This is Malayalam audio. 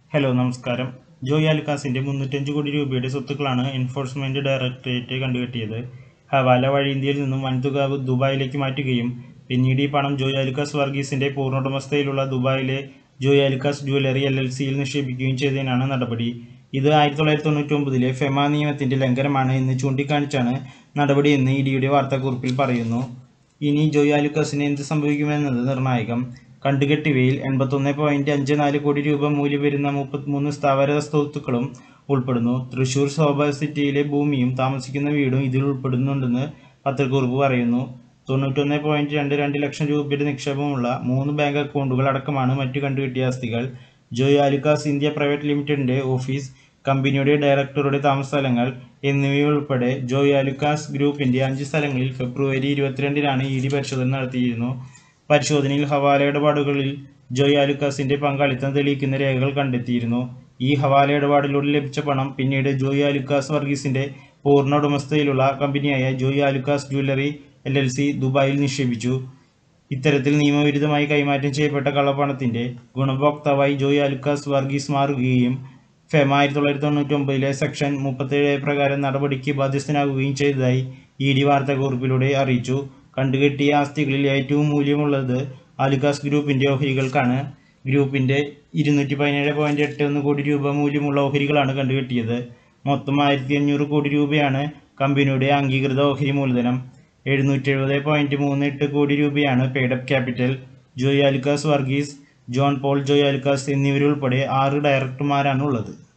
ഹലോ നമസ്കാരം ജോയ് ആലുക്കാസിന്റെ മുന്നൂറ്റഞ്ച് കോടി രൂപയുടെ സ്വത്തുക്കളാണ് എൻഫോഴ്സ്മെന്റ് ഡയറക്ടറേറ്റ് കണ്ടുകെട്ടിയത് ഹവാല വഴി ഇന്ത്യയിൽ നിന്നും വൻതുക ദുബായിലേക്ക് മാറ്റുകയും പിന്നീട് ഈ പണം ജോയ് ആലുക്കാസ് വർഗീസിന്റെ പൂർണ്ണോടമസ്ഥയിലുള്ള ദുബായിലെ Joy Alukkas jewellery L L സിയിൽ നിക്ഷേപിക്കുകയും ചെയ്തതിനാണ് നടപടി ഇത് ആയിരത്തി തൊള്ളായിരത്തി തൊണ്ണൂറ്റി ഒമ്പതിലെ ഫെമ നിയമത്തിന്റെ ലംഘനമാണ് എന്ന് ചൂണ്ടിക്കാണിച്ചാണ് നടപടിയെന്ന് ഇഡിയുടെ വാർത്താക്കുറിപ്പിൽ പറയുന്നു ഇനി ജോയ് ആലുക്കാസിന് എന്ത് സംഭവിക്കുമെന്നത് നിർണായകം കണ്ടുകെട്ടിവയിൽ എൺപത്തൊന്ന് പോയിന്റ് അഞ്ച് നാല് കോടി രൂപ മൂല്യം വരുന്ന മുപ്പത്തിമൂന്ന് സ്ഥാവര സ്വത്തുക്കളും ഉൾപ്പെടുന്നു തൃശൂർ ശോഭ സിറ്റിയിലെ ഭൂമിയും താമസിക്കുന്ന വീടും ഇതിൽ ഉൾപ്പെടുന്നുണ്ടെന്ന് പത്രക്കുറിപ്പ് പറയുന്നു തൊണ്ണൂറ്റൊന്ന് പോയിന്റ് രണ്ട് രണ്ട് ലക്ഷം രൂപയുടെ നിക്ഷേപമുള്ള മൂന്ന് ബാങ്ക് അക്കൗണ്ടുകൾ അടക്കമാണ് മറ്റു കണ്ടുകെട്ടിയ ആസ്തികൾ ജോയ് ആലുക്കാസ് ഇന്ത്യ പ്രൈവറ്റ് ലിമിറ്റഡിന്റെ ഓഫീസ് കമ്പനിയുടെ ഡയറക്ടറുടെ താമസ സ്ഥലങ്ങൾ എന്നിവയുൾപ്പെടെ ജോയ് ആലുക്കാസ് ഗ്രൂപ്പിന്റെ അഞ്ച് സ്ഥലങ്ങളിൽ ഫെബ്രുവരി ഇരുപത്തിരണ്ടിനാണ് ഇ ഡി പരിശോധന നടത്തിയിരുന്നു പരിശോധനയിൽ ഹവാല ഇടപാടുകളിൽ ജോയ് ആലുക്കാസിന്റെ പങ്കാളിത്തം തെളിയിക്കുന്ന രേഖകൾ കണ്ടെത്തിയിരുന്നു ഈ ഹവാല ഇടപാടിലൂടെ ലഭിച്ച പണം പിന്നീട് ജോയ് ആലുക്കാസ് വർഗീസിന്റെ പൂർണ്ണ ഉടമസ്ഥതയിലുള്ള കമ്പനിയായ Joy Alukkas jewellery L L C ദുബായിൽ നിക്ഷേപിച്ചു ഇത്തരത്തിൽ നിയമവിരുദ്ധമായി കൈമാറ്റം ചെയ്യപ്പെട്ട കള്ളപ്പണത്തിന്റെ ഗുണഭോക്താവായി ജോയ് ആലുക്കാസ് വർഗീസ് മാറുകയും ഫെമ ആയിരത്തി തൊള്ളായിരത്തി തൊണ്ണൂറ്റി ഒമ്പതിലെ സെക്ഷൻ മുപ്പത്തേഴ് പ്രകാരം നടപടിക്ക് ബാധ്യസ്ഥനാകുകയും ചെയ്തതായി ഇ ഡി വാർത്താക്കുറിപ്പിലൂടെ അറിയിച്ചു കണ്ടുകെട്ടിയ ആസ്തികളിൽ ഏറ്റവും മൂല്യമുള്ളത് ആലുക്കാസ് ഗ്രൂപ്പിന്റെ ഓഹരികൾക്കാണ് ഗ്രൂപ്പിന്റെ ഇരുന്നൂറ്റി പതിനേഴ് പോയിന്റ് എട്ട് ഒന്ന് കോടി രൂപ മൂല്യമുള്ള ഓഹരികളാണ് കണ്ടുകെട്ടിയത് മൊത്തം ആയിരത്തി അഞ്ഞൂറ് കോടി രൂപയാണ് കമ്പനിയുടെ അംഗീകൃത ഓഹരി മൂലധനം എഴുന്നൂറ്റി എഴുപത് പോയിന്റ് മൂന്ന് എട്ട് കോടി രൂപയാണ് പെയ്ഡപ്പ് ക്യാപിറ്റൽ ജോയ് ആലുക്കാസ് വർഗീസ് ജോൺ പോൾ ജോയ് ആലുക്കാസ് എന്നിവരുൾപ്പെടെ ആറ് ഡയറക്ടർമാരാണ് ഉള്ളത്